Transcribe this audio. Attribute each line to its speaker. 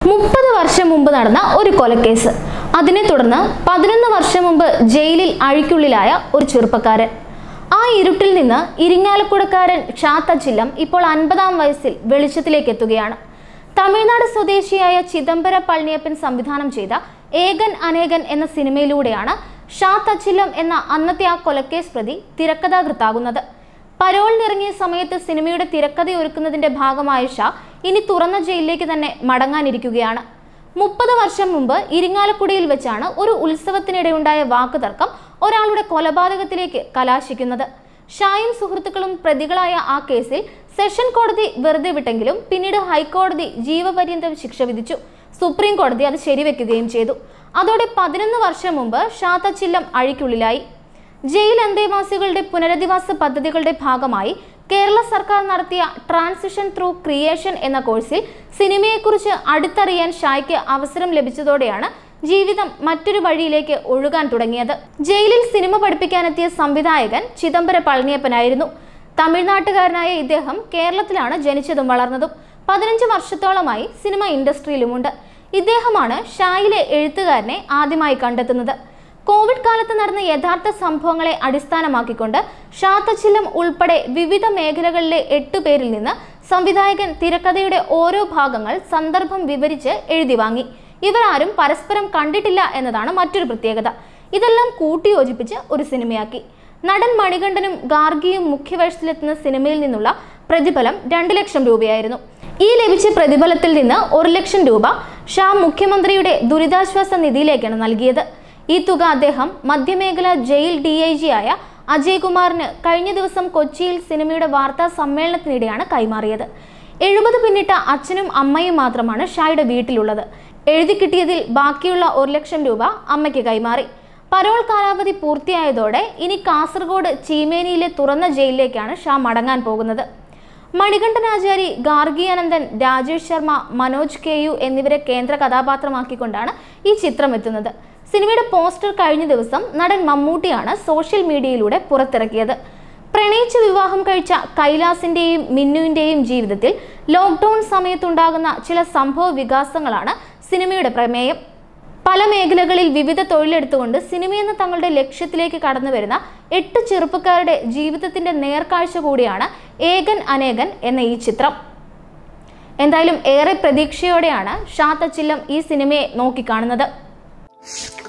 Speaker 1: മുപ്പത് വർഷം മുമ്പ് നടന്ന ഒരു കൊലക്കേസ് അതിനെ തുടർന്ന് പതിനൊന്ന് വർഷം മുമ്പ് ജയിലിൽ അഴിക്കുള്ളിലായ ഒരു ചെറുപ്പക്കാരൻ ആ ഇരുട്ടിൽ നിന്ന് ഇരിങ്ങാലക്കുടക്കാരൻ ഷാത്തച്ചില്ലം ഇപ്പോൾ അൻപതാം വയസ്സിൽ വെളിച്ചത്തിലേക്ക് എത്തുകയാണ് തമിഴ്നാട് സ്വദേശിയായ ചിദംബര പളനിയപ്പൻ സംവിധാനം ചെയ്ത ഏകൻ അനേകൻ എന്ന സിനിമയിലൂടെയാണ് ഷാ തച്ചില്ലം എന്ന അന്നത്തെ ആ കൊലക്കേസ് പ്രതി തിരക്കഥാകൃത്താകുന്നത് പരോളിനിറങ്ങിയ സമയത്ത് സിനിമയുടെ തിരക്കഥ ഒരുക്കുന്നതിന്റെ ഭാഗമായ ഷാ ഇനി തുറന്ന ജയിലിലേക്ക് തന്നെ മടങ്ങാനിരിക്കുകയാണ് മുപ്പത് വർഷം മുമ്പ് ഇരിങ്ങാലക്കുടിയിൽ വെച്ചാണ് ഒരു ഉത്സവത്തിനിടെയുണ്ടായ വാക്കുതർക്കം ഒരാളുടെ കൊലപാതകത്തിലേക്ക് കലാശിക്കുന്നത് ഷായും സുഹൃത്തുക്കളും പ്രതികളായ ആ കേസിൽ സെഷൻ കോടതി വെറുതെ വിട്ടെങ്കിലും പിന്നീട് ഹൈക്കോടതി ജീവപര്യന്തം ശിക്ഷ വിധിച്ചു സുപ്രീം കോടതി അത് ശരിവെക്കുകയും ചെയ്തു അതോടെ പതിനൊന്ന് വർഷം മുമ്പ് ഷാത്തച്ചില്ലം അഴിക്കുള്ളിലായി ജയിൽ അന്തേവാസികളുടെ പുനരധിവാസ പദ്ധതികളുടെ ഭാഗമായി കേരള സർക്കാർ നടത്തിയ ട്രാൻസിഷൻ ത്രൂ ക്രിയേഷൻ എന്ന കോഴ്സിൽ സിനിമയെക്കുറിച്ച് അടുത്തറിയാൻ ഷായ്ക്ക് അവസരം ലഭിച്ചതോടെയാണ് ജീവിതം മറ്റൊരു വഴിയിലേക്ക് ഒഴുകാൻ തുടങ്ങിയത് ജയിലിൽ സിനിമ പഠിപ്പിക്കാനെത്തിയ സംവിധായകൻ ചിദംബര പളനിയപ്പനായിരുന്നു തമിഴ്നാട്ടുകാരനായ ഇദ്ദേഹം കേരളത്തിലാണ് ജനിച്ചതും വളർന്നതും പതിനഞ്ച് വർഷത്തോളമായി സിനിമ ഇൻഡസ്ട്രിയിലുമുണ്ട് ഇദ്ദേഹമാണ് ഷായിലെ എഴുത്തുകാരനെ ആദ്യമായി കണ്ടെത്തുന്നത് കോവിഡ് കാലത്ത് നടന്ന യഥാർത്ഥ സംഭവങ്ങളെ അടിസ്ഥാനമാക്കിക്കൊണ്ട് ഷാത്തച്ചില്ലം ഉൾപ്പെടെ വിവിധ മേഖലകളിലെ എട്ടു പേരിൽ നിന്ന് സംവിധായകൻ തിരക്കഥയുടെ ഓരോ ഭാഗങ്ങൾ സന്ദർഭം വിവരിച്ച് എഴുതി വാങ്ങി ഇവരാരും പരസ്പരം കണ്ടിട്ടില്ല എന്നതാണ് മറ്റൊരു പ്രത്യേകത ഇതെല്ലാം കൂട്ടിയോജിപ്പിച്ച് ഒരു സിനിമയാക്കി നടൻ മണികണ്ഠനും ഗാർഗിയും മുഖ്യവേഷത്തിലെത്തുന്ന സിനിമയിൽ നിന്നുള്ള പ്രതിഫലം രണ്ട് ലക്ഷം രൂപയായിരുന്നു ഈ ലഭിച്ച പ്രതിഫലത്തിൽ നിന്ന് ഒരു ലക്ഷം രൂപ ഷാ മുഖ്യമന്ത്രിയുടെ ദുരിതാശ്വാസ നിധിയിലേക്കാണ് നൽകിയത് ഈ തുക അദ്ദേഹം മധ്യമേഖല ജയിൽ ഡി ഐ ജി ആയ അജയ് കുമാറിന് കഴിഞ്ഞ ദിവസം കൊച്ചിയിൽ സിനിമയുടെ വാർത്താ സമ്മേളനത്തിനിടെയാണ് കൈമാറിയത് എഴുപത് പിന്നിട്ട അച്ഛനും അമ്മയും മാത്രമാണ് ഷായുടെ വീട്ടിലുള്ളത് എഴുതി കിട്ടിയതിൽ ബാക്കിയുള്ള ഒരു ലക്ഷം രൂപ അമ്മയ്ക്ക് കൈമാറി പരോൾ കാലാവധി പൂർത്തിയായതോടെ ഇനി കാസർഗോഡ് ചീമേനിയിലെ തുറന്ന ജയിലിലേക്കാണ് ഷാ മടങ്ങാൻ പോകുന്നത് മണികണ്ഠനാചാരി ഗാർഗി അനന്തൻ രാജേഷ് ശർമ്മ മനോജ് കെ യു എന്നിവരെ കേന്ദ്ര കഥാപാത്രമാക്കിക്കൊണ്ടാണ് ഈ ചിത്രം എത്തുന്നത് സിനിമയുടെ പോസ്റ്റർ കഴിഞ്ഞ ദിവസം നടൻ മമ്മൂട്ടിയാണ് സോഷ്യൽ മീഡിയയിലൂടെ പുറത്തിറക്കിയത് പ്രണയിച്ച് വിവാഹം കഴിച്ച കൈലാസിന്റെയും മിന്നുവിന്റെയും ജീവിതത്തിൽ ലോക്ക്ഡൌൺ സമയത്തുണ്ടാകുന്ന ചില സംഭവ വികാസങ്ങളാണ് സിനിമയുടെ പ്രമേയം പല മേഖലകളിൽ വിവിധ തൊഴിലെടുത്തുകൊണ്ട് സിനിമയെന്ന തങ്ങളുടെ ലക്ഷ്യത്തിലേക്ക് കടന്നു വരുന്ന എട്ട് ചെറുപ്പക്കാരുടെ ജീവിതത്തിന്റെ നേർക്കാഴ്ച കൂടിയാണ് ഏകൻ അനേകൻ എന്ന ഈ ചിത്രം എന്തായാലും ഏറെ പ്രതീക്ഷയോടെയാണ് ഷാ തച്ചില്ലം ഈ സിനിമയെ നോക്കിക്കാണുന്നത്